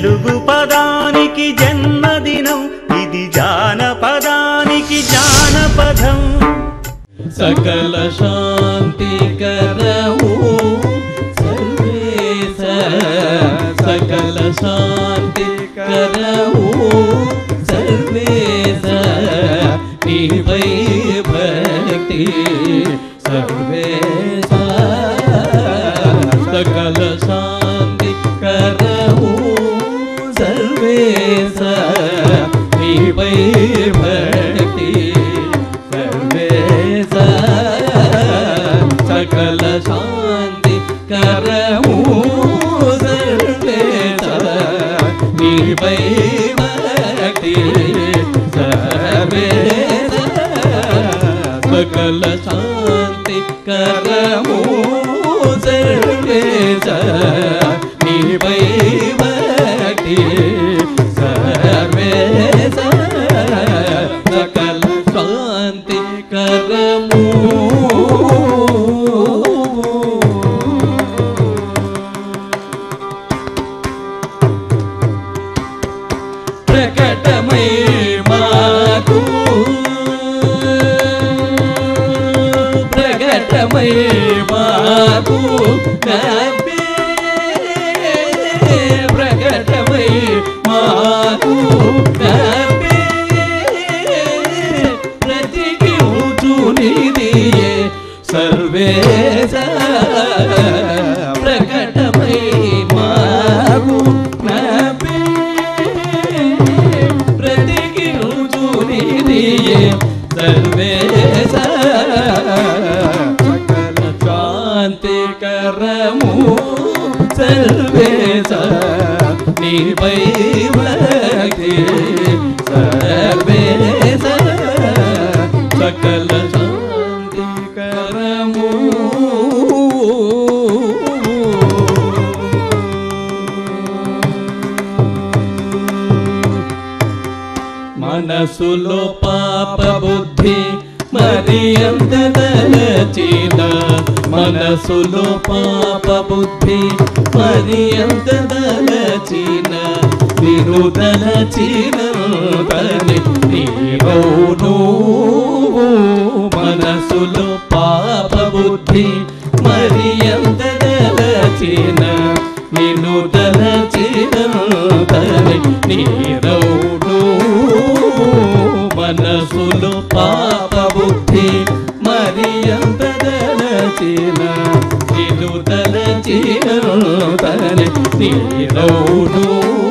తెలుగు పదానికి జన్మదినం ఇది జానపదానికి జానపదం సకల శాంతికరము సర్వేశ సకల శాంతికరము సర్వేశ నీపై భక్తి సర్వేశ సకల శాంతికరము సర్వేశ నీపై భక్తి సర్వేశ సకల శాంతి కరము సర్వేశ నీపై భక్తి సర్వేశ సకల శాంతి కరము సర్వేశ నీపై భక్తి సర్వేశ సకల శాంతి కరము ప్రకటమై మాకు ప్రకటమై మాకు కవ్వే ప్రకటమై మాకు కవ్వే ప్రతికించునిదియే సర్వేశ ప్రకటమై మాకు కవ్వే ప్రతికించునిదియే సర్వేశ సకల శాంతికరము సర్వేశ నీపై భక్తి సర్వేశ సకల శాంతికరము మనసులో పాప బుద్ధి మరి ఎంత తలచిన మనసులో పాప బుద్ధి మరి ఎంత తలచిన నిరు తలచిన తని నీరోను మనసులో పాప బుద్ధి మరి ఎంత తలచిన నిన్ను తలచిన తని నీరౌను మనసులో పాప బుద్ధి మరి ఎంత తలచిన నిన్ను తలచిన తని నీరౌను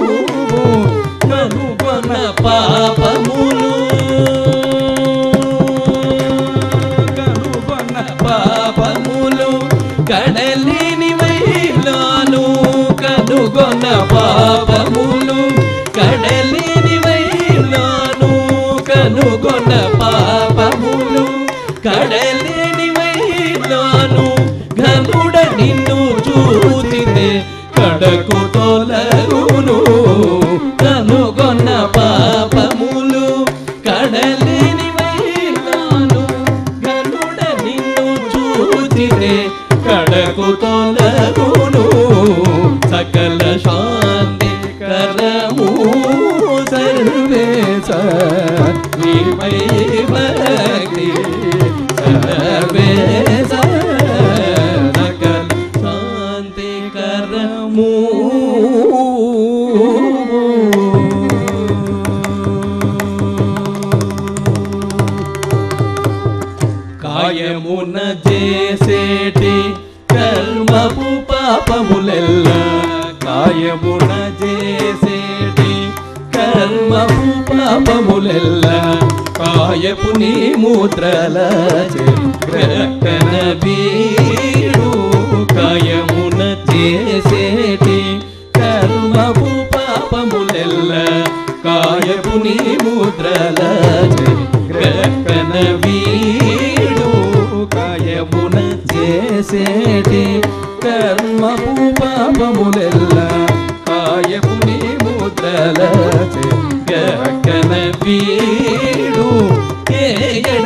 కనుగొన్న పాపములు కనుగొన్న పాపములు కడలిని వైలాను కనుగొన్న పాపములు కడలిని వైలాను కనుగొన్న పాపములు కడలిని వైలాను ఘనుడ నిన్ను చూచితే కడకు తొలగును కనుగొన్న పాపములు కడలిని వైలాను గనుడ నిన్ను చూచితే కడకు తొలగును సకల శాంతి కరము సర్వేశ నీపై భక్తి సర్వేశ సకల శాంతి కరము కాయమున చేసేటి కర్మపు పాపములెల్ల కాయమున చేసేటి కర్మపు పాపములెల్ల కాయపు నీ ముద్రల గ్రహణ వీడు కాయమున చేసేటి కర్మపు పాపములెల్ల కాయపు నీ ముద్రల గ్రహణ వీడు కాయమున చేసేటి కర్మపు పాపములెల్ల కాయపు నీ ముద్రల గగన వీడు ఏగడ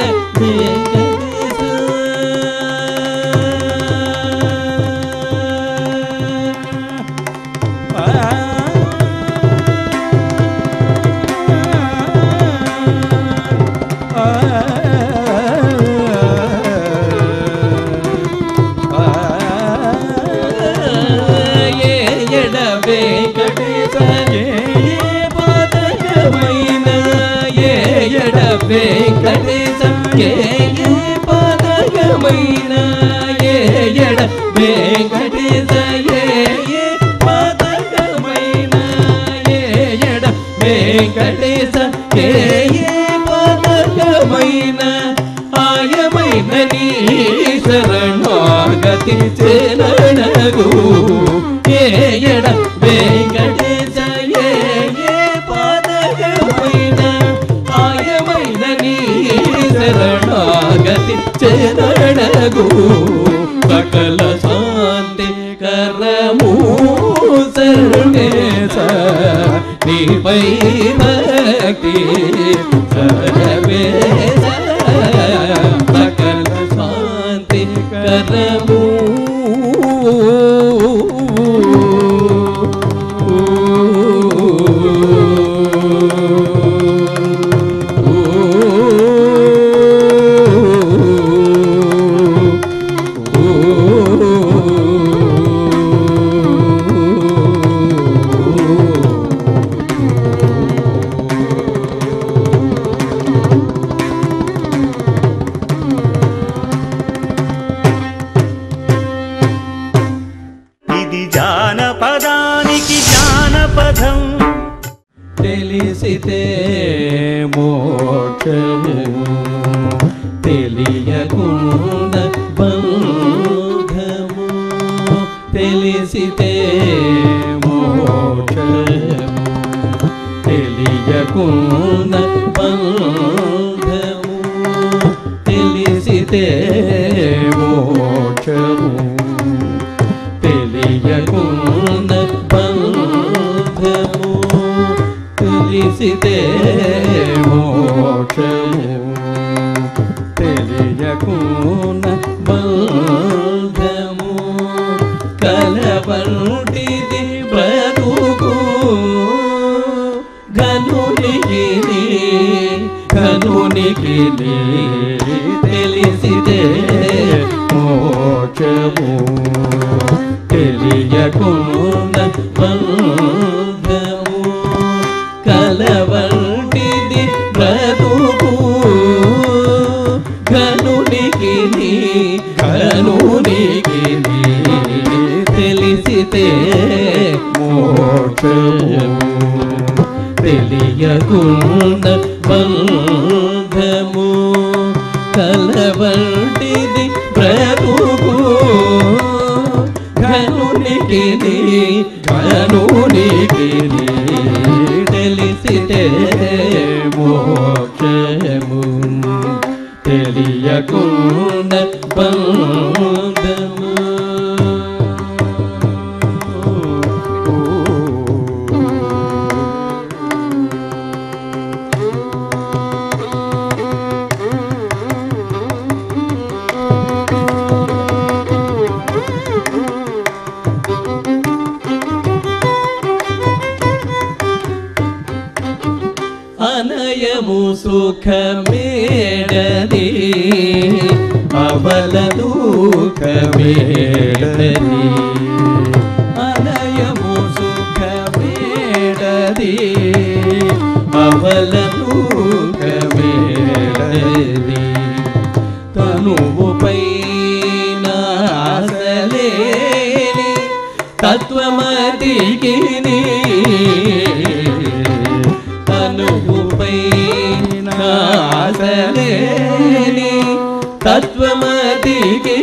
వెంకటేశ. ఏ పదకమైన ఏయడ వెంకటేశ ఏ పదకమైన ఏయడ వెంకటేశ ఏ పదకమైన ఏయడ వెంకటేశ ఏ పదకమైన ఆయమైన నీ శరణాగతి చేరణగు ఏయడ వెంకటేశ ఏ ఏ పదకమైన ఆయమైన నీ శరణాగతి చేరణగు సకల శాంతి కరము సర్వేశ నీపై భక్తి సర్వేశ సకల శాంతి కరము ఇది జానపదానికి జానపదం తెలిసితే మోక్షము తెలియకుండా బంధము తెలిసితే మోక్షము తెలియకుండా బంధము తెలిసితే మోక్షము తెలియకున్న బంధము తెలిసితే మోక్షము తెలియకున్న బంధము కలబంటిది బ్రతుకు ఘనునికి ఘనునికి తెలిసితే మోక్షము తెలియకుండా బంధము కలవంటిది బ్రతుకు ఘనునికి ఘనునికి తెలిసితే మోక్షము తెలియకుండా బంధము కలవంటిది బ్రతుకు ఘనునికి ఘనునికి తెలిసితే మోక్షము తెలియకుండా బంధము అనయము సుఖమేడది అవల దుఃఖమేడది అనయము సుఖమేడది అవల దుఃఖమేడది తనువుపై నాసలేని తత్వమతికి తనువుపై నాసలేని తత్వమతికి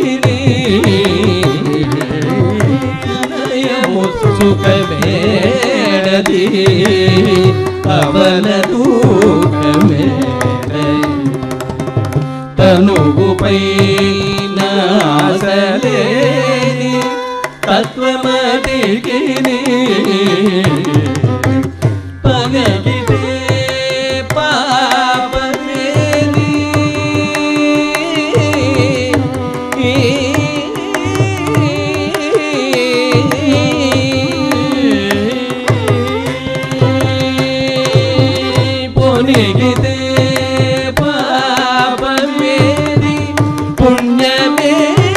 అనయము సుఖమేడది అవల దూఖమేడది తనువుపై నాసలేని తత్వమతికి పగగితే పాపమేది పొనిగితే పాపమేది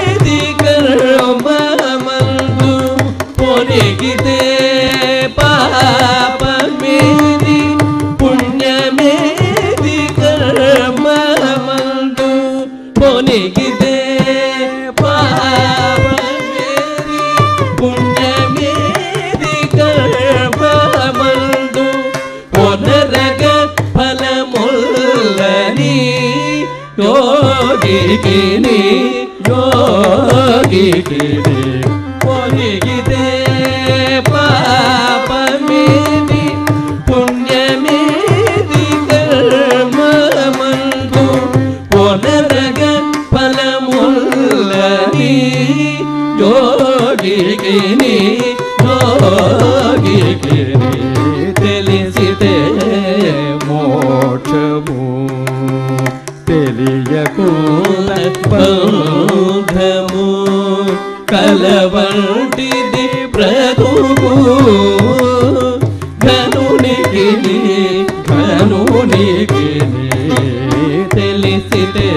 పుణ్యమేది కర్మమందు పొనిగితే పాప యోగికి నీ యోగికి నీ పొరిగితే పాపమేది పుణ్యమేది కర్మమందు పొనరగ ఫలముల్లని యోగికి నీ యోగికి నీ తెలిసితే మోక్షము తెలియకుండా బంధము కలవంటిది బ్రతుకు ఘనునికి ఘనునికి తెలిసితే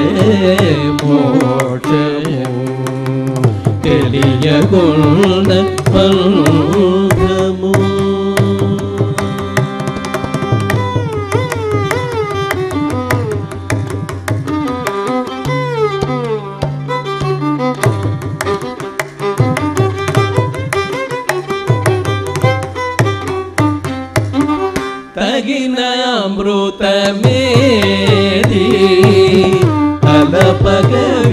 మోక్షము తెలియకుండా బంధము తగిన అమృతమేది తలపగ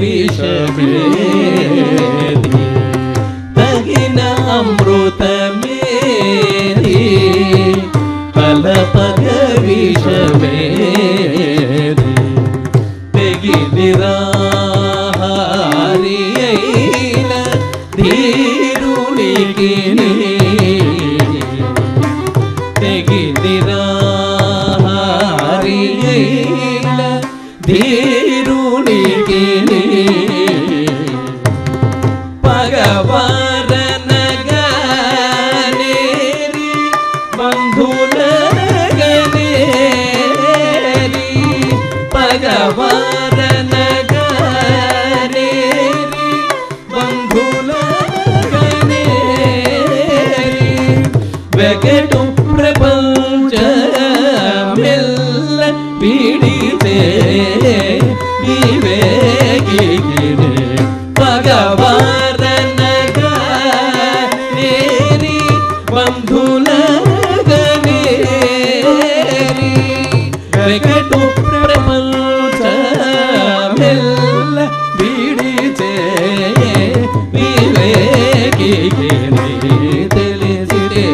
విషమేది తగిన అమృతమేది తలపగ విషమేది తెగిదిరాహారి అయిన ధీరునికి తెగిదిరాహారిల ధీరునికి పగవారనగానేరి బంధులగనేరి పగవారనగానేరి బంధులగనేరి వెగటు ప్రపంచమెల్ల పీడితే వివేకిగిరే భగవారనగా నేరి బంధులగనేరి వెగటు ప్రపంచమెల్ల పీడితే వివేకిగిరే తెలిసితే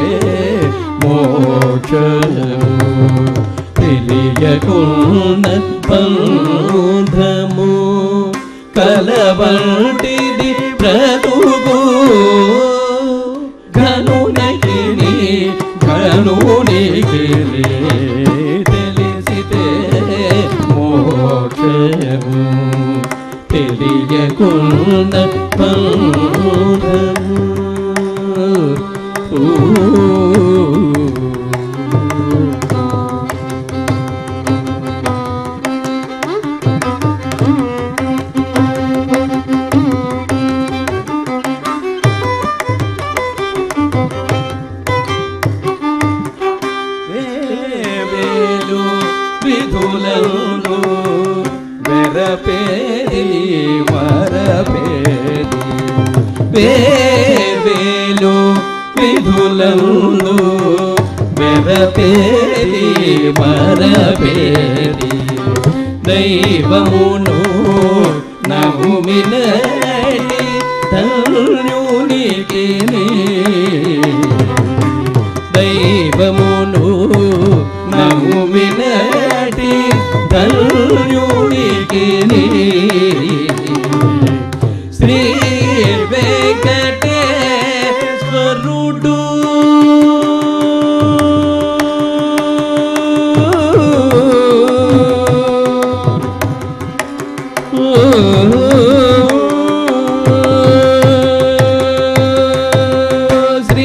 మోక్షము తెలియకున్న బంధము కలవంటిది బ్రతుకు ఘనునికి ఘనునికి తెలిసితే మోక్షము తెలియకున్న బంధము వేలు విధులను వెరపేది మరపేది వేలు విధులను వెరపేది మరపేది దైవమును నమ్మినటి ధన్యునికి దైవమును నమ్మినటి ధన్యునికి శ్రీ వెంకటేశ్వరుడు శ్రీ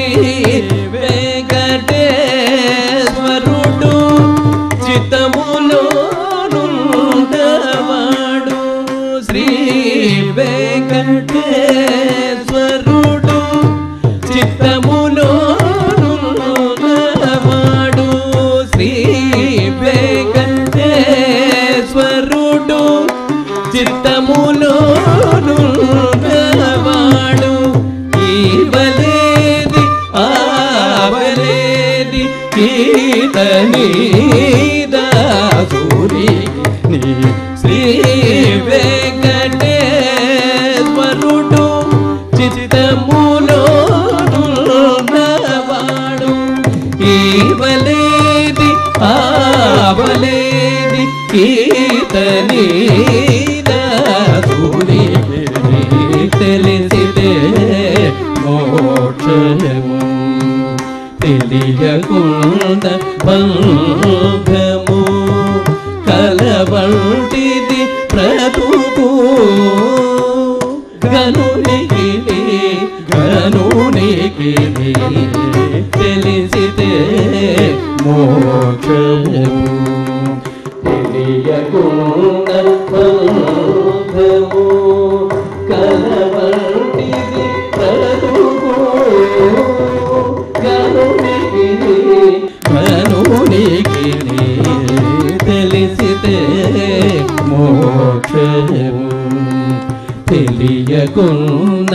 వెంకటేశ్వరుడు చిత్తములో నుండవాడు శ్రీ వెంకటేశ్వరుడు చిత్తములో నుండవాడు శ్రీ వెంకటేశ్వరుడు చిత్తములో నుండవాడు ఈవలేది ఆవలేది కీర్తని దాసురి నీ శ్రీ వెంకట కావలేని ఈతని సూరి తెలిసితే మోక్షము తెలియకుండ బంధము కలవంటిది బ్రతుకు గనునికి గనునికి తెలిసితే మోక్షము తెలియకుండ బంధము కలవంటిది బ్రతుకు గనునికి గనునికి తెలిసితే మోక్షము తెలియకున్న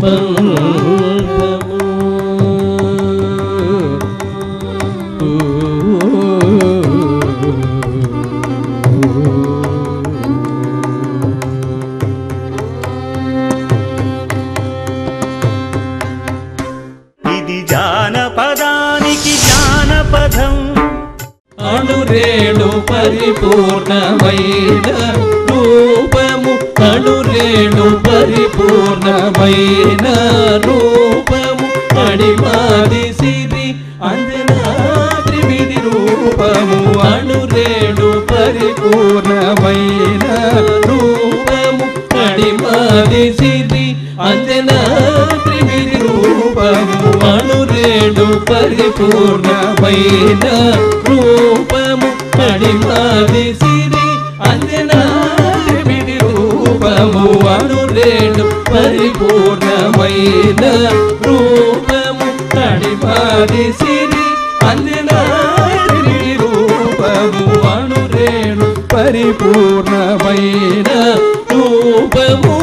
ఇది జానపదానికి జానపదం అణురేణు పరిపూర్ణమైన రూపము అణురేణు పరిపూర్ణమైన రూపము అడిమాది సిరి అంజనా త్రివిధి రూపము అణురేణు పరిపూర్ణమైన రూపము అడిమాది సిరి అంజనా త్రివిధి రూపము అణురేణు పరిపూర్ణమైన రూపము అడిమాది సిరి అంజనా త్రివిధి రూపము అణురేణు పరిపూర్ణమైన రూపము అడిమాది సిరి అంజనా త్రివిధి రూపము అణురేణు పరిపూర్ణమైన రూపము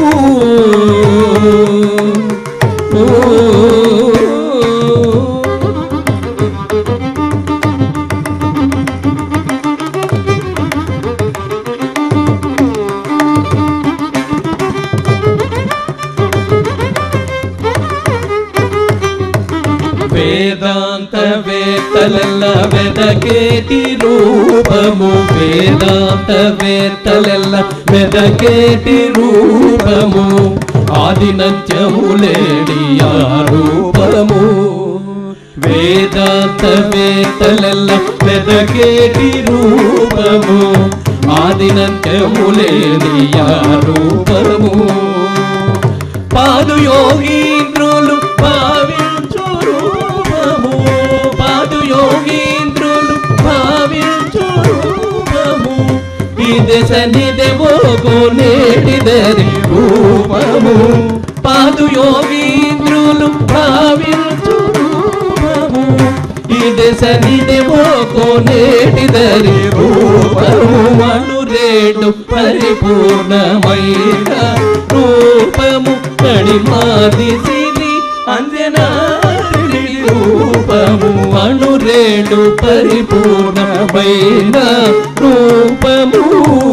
వేదాంత వేత్తలెల్ల వెదకేటి రూపము వేదాంత వేత్తలెల్ల వెదకేటి రూపము ఆది నత్యములేడి ఆ రూపము వేదాంత వేత్తలెల్ల వెదకేటి రూపము ఆది నత్యములేడి ఆ రూపము పాదు యోగీంద్రులు భావించు రూపము పాదు యోగీంద్రులు భావించు రూపము ఈ దశ నిదెవోగు నేటిదరి రూపము పాదు యోగీంద్రులు భావించు రూపము ఈ దశ నిదెవోగు నేటిదరి రూపము అణురేడు పరిపూర్ణమైన రూపము కడిమాది సిరి అంజనారి రూపము అణురేడు పరిపూర్ణమైన రూపము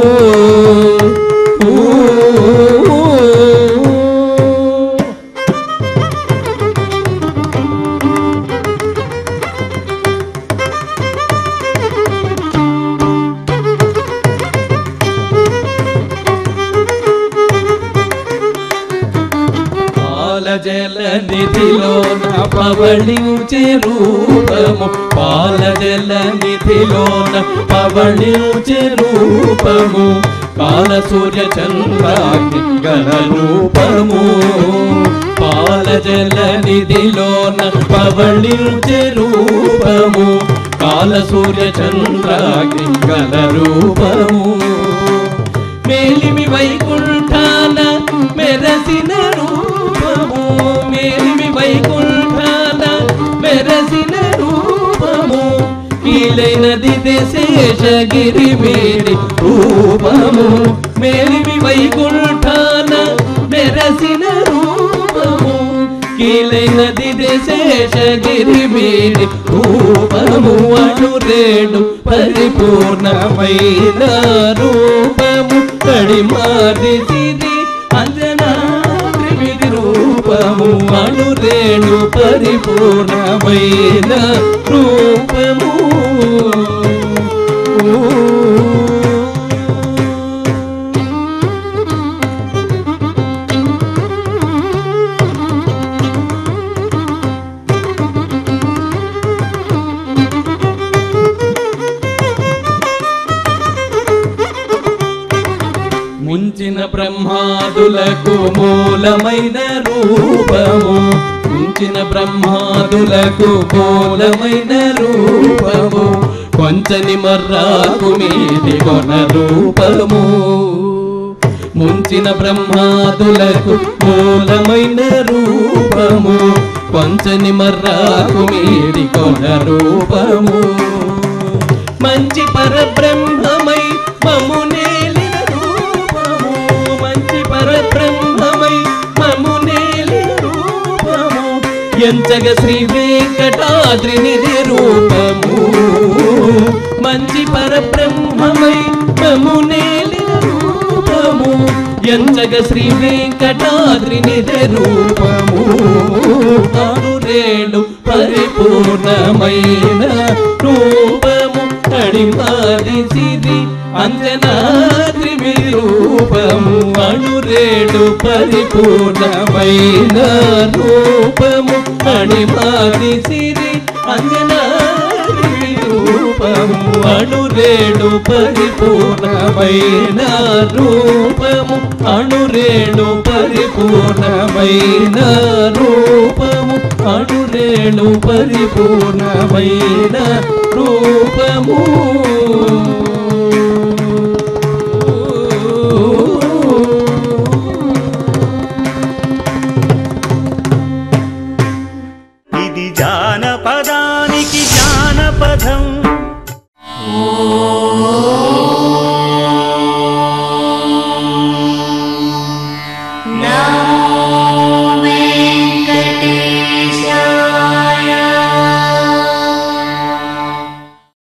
పాలజల నిధిలోన పవళించే రూపము పాలజల నిధిలోన పవళించే రూపము కాల సూర్య చంద్రాగ్ని గల రూపము పాలజల నిధిలోన పవళించే రూపము కాల సూర్య చంద్రాగ్ని గల రూపము మేలిమి వైకుంఠాన మెరసిన రూపము మేలిమి వైకుంఠాన మెరసిన రూపము కీలైనది శేషగిరి మేడి రూపము మేలిమి వైకుంఠాన మెరసిన రూపము కీలైనది శేషగిరి మేడి రూపము అణురేడు పరిపూర్ణమైన రూపము కడిమాది సిరి అంజనా త్రివిధి రూపము అణురేడు పరిపూర్ణమైన రూపము ఊ బ్రహ్మాదులకు మూలమైన రూపము ఉంచిన బ్రహ్మాదులకు మూలమైన రూపము కొంచని మర్రాకు మీది కొన రూపము ముంచిన బ్రహ్మాదులకు మూలమైన రూపము కొంచని మర్రాకు మీది కొన రూపము మంచి పరబ్రహ్మమై మమునేలిన రూపము మంచి పరబ్రహ్మమై మమునేలిన రూపము ఎంచగ శ్రీ వెంకటాద్రినిధి రూపము మంచి పరబ్రహ్మమై మమునేలిన రూపము ఎంచగ శ్రీ వెంకటాద్రినిధి రూపము ఆరు రేడు పరిపూర్ణమైన రూపము అడిమాది సిరి అంజనాద్రి రూపము అణురేడు పరిపూర్ణమైన రూపము అడిమాది సిరి అంజనాద్రి రూపము అణురేడు పరిపూర్ణమైన రూపము అణురేడు పరిపూర్ణమైన రూపము అణురేణు పరిపూర్ణమైన రూపము ఇది జానపదానికి జానపదం నా